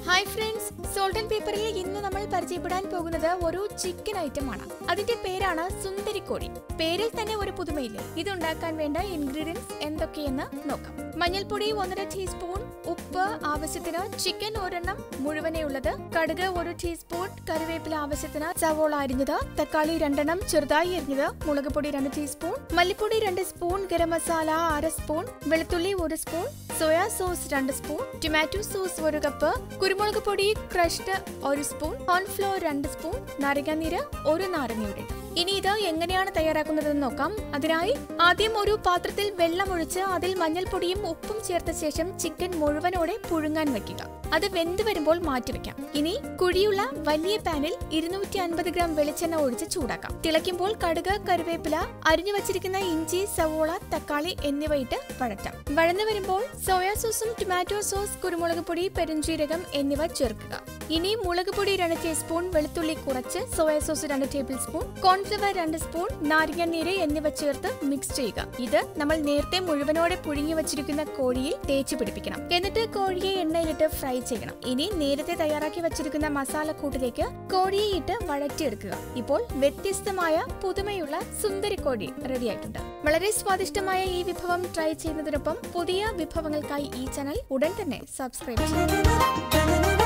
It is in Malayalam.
ഹായ് ഫ്രണ്ട്സ് സോൾട്ട് ആൻഡ് പേപ്പറിൽ ഇന്ന് നമ്മൾ പരിചയപ്പെടാൻ പോകുന്നത് ഒരു ചിക്കൻ ഐറ്റം ആണ് അതിന്റെ പേരാണ് സുന്ദരിക്കോഴി പേരിൽ തന്നെ ഒരു പുതുമയില്ലേ ഇതുണ്ടാക്കാൻ വേണ്ട ഇൻഗ്രീഡിയൻസ് എന്തൊക്കെയെന്ന് നോക്കാം മഞ്ഞൾപ്പൊടി ഒന്നര ടീസ്പൂൺ ഉപ്പ് ആവശ്യത്തിന് ചിക്കൻ ഒരെണ്ണം മുഴുവനേ ഉള്ളത് കടുക് ഒരു ടീസ്പൂൺ കറിവേപ്പില ആവശ്യത്തിന് സവോള അരിഞ്ഞത് തക്കാളി രണ്ടെണ്ണം ചെറുതായി അരിഞ്ഞത് മുളക് പൊടി രണ്ട് ടീസ്പൂൺ മല്ലിപ്പൊടി രണ്ട് സ്പൂൺ ഗരം മസാല അര സ്പൂൺ വെളുത്തുള്ളി ഒരു സ്പൂൺ സോയാ സോസ് രണ്ട് സ്പൂൺ ടൊമാറ്റോ സോസ് ഒരു കപ്പ് കുരുമുളക് പൊടി ക്രഷ്ഡ് ഒരു സ്പൂൺ കോൺഫ്ലോർ രണ്ട് സ്പൂൺ നാരങ്ങാനീര് ഒരു നാരങ്ങയുടെ ഇനി ഇത് എങ്ങനെയാണ് തയ്യാറാക്കുന്നതെന്ന് നോക്കാം അതിനായി ആദ്യം ഒരു പാത്രത്തിൽ വെള്ളം ഒഴിച്ച് അതിൽ മഞ്ഞൾപ്പൊടിയും ഉപ്പും ചേർത്ത ശേഷം ചിക്കൻ മുഴുവനോടെ പുഴുങ്ങാൻ വെക്കുക അത് വെന്ത് വരുമ്പോൾ മാറ്റിവെക്കാം ഇനി കുഴിയുള്ള വലിയ പാനിൽ ഇരുന്നൂറ്റി അൻപത് ഗ്രാം വെളിച്ചെണ്ണ ഒഴിച്ച് ചൂടാക്കാം തിളയ്ക്കുമ്പോൾ കടുക് കറിവേപ്പില അരിഞ്ഞു വച്ചിരിക്കുന്ന ഇഞ്ചി സവോള തക്കാളി എന്നിവ ഇട്ട് വഴറ്റാം വഴന്നു വരുമ്പോൾ സോയാ സോസും ടൊമാറ്റോ സോസ് കുരുമുളക് പൊടി പെരുംജീരകം എന്നിവ ചേർക്കുക ഇനി മുളക് പൊടി രണ്ട് ടീസ്പൂൺ വെളുത്തുള്ളി കുറച്ച് സോയാ സോസ് രണ്ട് ടേബിൾ സ്പൂൺ കോൺഫ്ലവർ രണ്ട് സ്പൂൺ നാരങ്ങാനീര് എന്നിവ ചേർത്ത് മിക്സ് ചെയ്യുക ഇത് നമ്മൾ നേരത്തെ മുഴുവനോടെ പുഴുങ്ങി വച്ചിരിക്കുന്ന കോഴിയിൽ തേച്ച് പിടിപ്പിക്കണം എന്നിട്ട് കോഴിയെ എണ്ണയിലിട്ട് ഫ്രൈ ചെയ്യണം ഇനി നേരത്തെ തയ്യാറാക്കി വച്ചിരിക്കുന്ന മസാലക്കൂട്ടിലേക്ക് കോഴിയെ ഇട്ട് വഴറ്റിയെടുക്കുക ഇപ്പോൾ വ്യത്യസ്തമായ പുതുമയുള്ള സുന്ദരി കോഴി റെഡിയായിട്ടുണ്ട് വളരെ സ്വാദിഷ്ടമായ ഈ വിഭവം ട്രൈ ചെയ്യുന്നതിനൊപ്പം പുതിയ വിഭവങ്ങൾക്കായി ഈ ചാനൽ ഉടൻ തന്നെ സബ്സ്ക്രൈബ് ചെയ്യും